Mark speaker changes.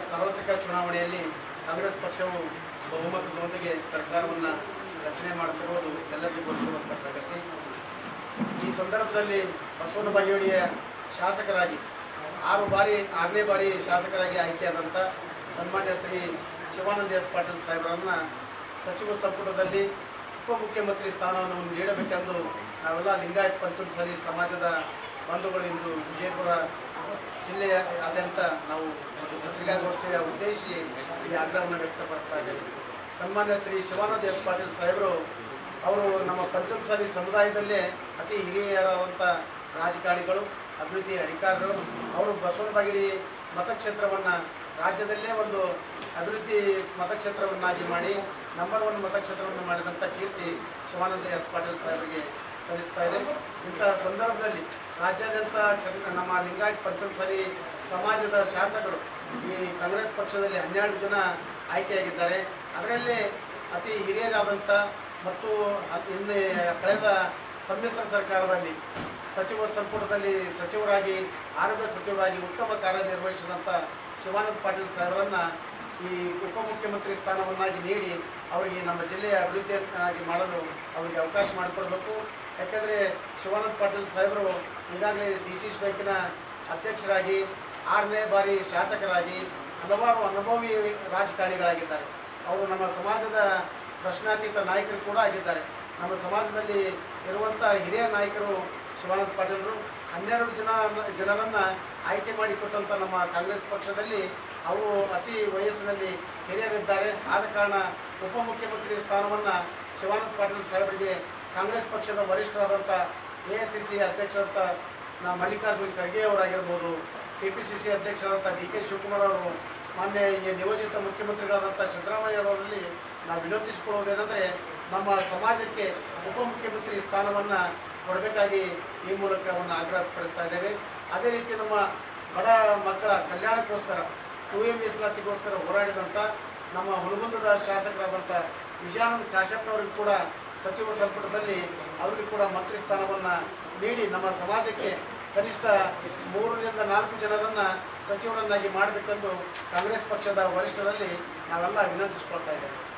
Speaker 1: ಸಾರ್ವತ್ರಿಕ ಚುನಾವಣೆಯಲ್ಲಿ ಕಾಂಗ್ರೆಸ್ ಪಕ್ಷವು ಬಹುಮತದೊಂದಿಗೆ ಸರ್ಕಾರವನ್ನು ರಚನೆ ಮಾಡುತ್ತಿರುವುದು ಎಲ್ಲರಿಗೂ ಗೊತ್ತಿರುವಂಥ ಸಂಗತಿ ಈ ಸಂದರ್ಭದಲ್ಲಿ ಬಸವನ ಬಾಗೇವಾಡಿಯ ಶಾಸಕರಾಗಿ ಆರು ಬಾರಿ ಆರನೇ ಬಾರಿ ಶಾಸಕರಾಗಿ ಆಯ್ಕೆಯಾದಂಥ ಸನ್ಮಾನ್ಯ ಶ್ರೀ ಶಿವಾನಂದ ಎಸ್ ಪಾಟೀಲ್ ಸಾಹೇಬರನ್ನು ಸಚಿವ ಸಂಪುಟದಲ್ಲಿ ಉಪಮುಖ್ಯಮಂತ್ರಿ ಸ್ಥಾನವನ್ನು ನೀಡಬೇಕೆಂದು ನಾವೆಲ್ಲ ಲಿಂಗಾಯತ್ ಪಂಚಮಸಾಲಿ ಸಮಾಜದ ಬಂಧುಗಳು ಇಂದು ವಿಜಯಪುರ ಜಿಲ್ಲೆಯಾದ್ಯಂತ ನಾವು ಒಂದು ಪತ್ರಿಕಾಗೋಷ್ಠಿಯ ಉದ್ದೇಶಿಸಿ ಈ ಆಗ್ರಹವನ್ನು ವ್ಯಕ್ತಪಡಿಸ್ತಾ ಇದ್ದೇವೆ ಸನ್ಮಾನ್ಯ ಶ್ರೀ ಶಿವಾನಂದ ಎಸ್ ಪಾಟೀಲ್ ಸಾಹೇಬರು ಅವರು ನಮ್ಮ ಪಂಚಮಸಾಲಿ ಸಮುದಾಯದಲ್ಲೇ ಅತಿ ಹಿರಿಯರಾದಂಥ ರಾಜಕಾರಣಿಗಳು ಅಭಿವೃದ್ಧಿ ಅಧಿಕಾರಿಗಳು ಅವರು ಬಸವನ ಬಾಗಿಡಿ ಮತಕ್ಷೇತ್ರವನ್ನು ರಾಜ್ಯದಲ್ಲೇ ಒಂದು ಅಭಿವೃದ್ಧಿ ಮತಕ್ಷೇತ್ರವನ್ನಾಗಿ ಮಾಡಿ ನಂಬರ್ ಒನ್ ಮತಕ್ಷೇತ್ರವನ್ನು ಮಾಡಿದಂಥ ಕೀರ್ತಿ ಶಿವಾನಂದ ಎಸ್ ಪಾಟೀಲ್ ಸಾಹೇಬರಿಗೆ ಸಲ್ಲಿಸ್ತಾ ಇದೆ ಇಂತಹ ಸಂದರ್ಭದಲ್ಲಿ ರಾಜ್ಯಾದ್ಯಂತ ಕರ್ನ- ನಮ್ಮ ಲಿಂಗಾಯತ್ ಪಂಚಮಸಾಲಿ ಸಮಾಜದ ಶಾಸಕರು ಈ ಕಾಂಗ್ರೆಸ್ ಪಕ್ಷದಲ್ಲಿ ಹನ್ನೆರಡು ಜನ ಆಯ್ಕೆಯಾಗಿದ್ದಾರೆ ಅದರಲ್ಲಿ ಅತಿ ಹಿರಿಯರಾದಂಥ ಮತ್ತು ಅತಿ ಹಿಂದೆ ಕಳೆದ ಸಮ್ಮಿಶ್ರ ಸರ್ಕಾರದಲ್ಲಿ ಸಚಿವ ಸಂಪುಟದಲ್ಲಿ ಸಚಿವರಾಗಿ ಆರೋಗ್ಯ ಸಚಿವರಾಗಿ ಉತ್ತಮ ಕಾರ್ಯನಿರ್ವಹಿಸಿದಂಥ ಶಿವಾನಂದ ಪಾಟೀಲ್ ಸಾಹೇಬರನ್ನು ಈ ಉಪಮುಖ್ಯಮಂತ್ರಿ ಸ್ಥಾನವನ್ನಾಗಿ ನೀಡಿ ಅವರಿಗೆ ನಮ್ಮ ಜಿಲ್ಲೆಯ ಅಭಿವೃದ್ಧಿಯನ್ನಾಗಿ ಮಾಡಲು ಅವರಿಗೆ ಅವಕಾಶ ಮಾಡಿಕೊಡ್ಬೇಕು ಯಾಕಂದರೆ ಶಿವಾನಂದ ಪಾಟೀಲ್ ಸಾಹೇಬರು ಈಗಾಗಲೇ ಡಿ ಸಿ ಸಿ ಬ್ಯಾಂಕಿನ ಅಧ್ಯಕ್ಷರಾಗಿ ಆರನೇ ಬಾರಿ ಶಾಸಕರಾಗಿ ಹಲವಾರು ಅನುಭವಿ ರಾಜಕಾರಣಿಗಳಾಗಿದ್ದಾರೆ ಅವರು ನಮ್ಮ ಸಮಾಜದ ಪ್ರಶ್ನಾತೀತ ನಾಯಕರು ಕೂಡ ಆಗಿದ್ದಾರೆ ನಮ್ಮ ಸಮಾಜದಲ್ಲಿ ಇರುವಂಥ ಹಿರಿಯ ನಾಯಕರು ಶಿವಾನಂದ ಪಾಟೀಲರು ಹನ್ನೆರಡು ಜನ ಜನರನ್ನು ಆಯ್ಕೆ ಮಾಡಿಕೊಟ್ಟಂಥ ನಮ್ಮ ಕಾಂಗ್ರೆಸ್ ಪಕ್ಷದಲ್ಲಿ ಅವರು ಅತಿ ವಯಸ್ಸಿನಲ್ಲಿ ಹಿರಿಯರಿದ್ದಾರೆ ಆದ ಕಾರಣ ಉಪಮುಖ್ಯಮಂತ್ರಿ ಸ್ಥಾನವನ್ನು ಶಿವಾನಂದ ಪಾಟೀಲ್ ಸಾಹೇಬರಿಗೆ ಕಾಂಗ್ರೆಸ್ ಪಕ್ಷದ ವರಿಷ್ಠರಾದಂಥ ಎ ಐ ಸಿ ಸಿ ಅಧ್ಯಕ್ಷರಾದಂಥ ನಾ ಮಲ್ಲಿಕಾರ್ಜುನ್ ಖರ್ಗೆ ಅವರಾಗಿರ್ಬೋದು ಕೆ ಪಿ ಸಿ ಸಿ ಅಧ್ಯಕ್ಷರಾದಂಥ ಡಿ ಕೆ ಶಿವಕುಮಾರ್ ಅವರು ಮಾನ್ಯ ಈ ನಿಯೋಜಿತ ಮುಖ್ಯಮಂತ್ರಿಗಳಾದಂಥ ಸಿದ್ದರಾಮಯ್ಯ ಅವರಲ್ಲಿ ನಾವು ವಿನಂತಿಸಿಕೊಳ್ಳುವುದೇನೆಂದರೆ ನಮ್ಮ ಸಮಾಜಕ್ಕೆ ಉಪಮುಖ್ಯಮಂತ್ರಿ ಸ್ಥಾನವನ್ನು ಕೊಡಬೇಕಾಗಿ ಈ ಮೂಲಕ ಒಂದು ಆಗ್ರಹ ಪಡಿಸ್ತಾ ಇದ್ದೇವೆ ಅದೇ ರೀತಿ ನಮ್ಮ ಬಡ ಮಕ್ಕಳ ಕಲ್ಯಾಣಕ್ಕೋಸ್ಕರ ಟು ಎ ಮೀಸಲಾತಿಗೋಸ್ಕರ ಹೋರಾಡಿದಂಥ ನಮ್ಮ ಹುಣಗುಂದದ ಶಾಸಕರಾದಂಥ ವಿಜಯಾನಂದ ಕಾಶ್ಯಪ್ನವರಿಗೂ ಕೂಡ ಸಚಿವ ಸಂಪುಟದಲ್ಲಿ ಅವರಿಗೂ ಕೂಡ ಮಂತ್ರಿ ಸ್ಥಾನವನ್ನು ನೀಡಿ ನಮ್ಮ ಸಮಾಜಕ್ಕೆ ಕನಿಷ್ಠ ಮೂರರಿಂದ ನಾಲ್ಕು ಜನರನ್ನು ಸಚಿವರನ್ನಾಗಿ ಮಾಡಬೇಕೆಂದು ಕಾಂಗ್ರೆಸ್ ಪಕ್ಷದ ವರಿಷ್ಠರಲ್ಲಿ ನಾವೆಲ್ಲ ವಿನಂತಿಸಿಕೊಳ್ತಾ ಇದ್ದೇವೆ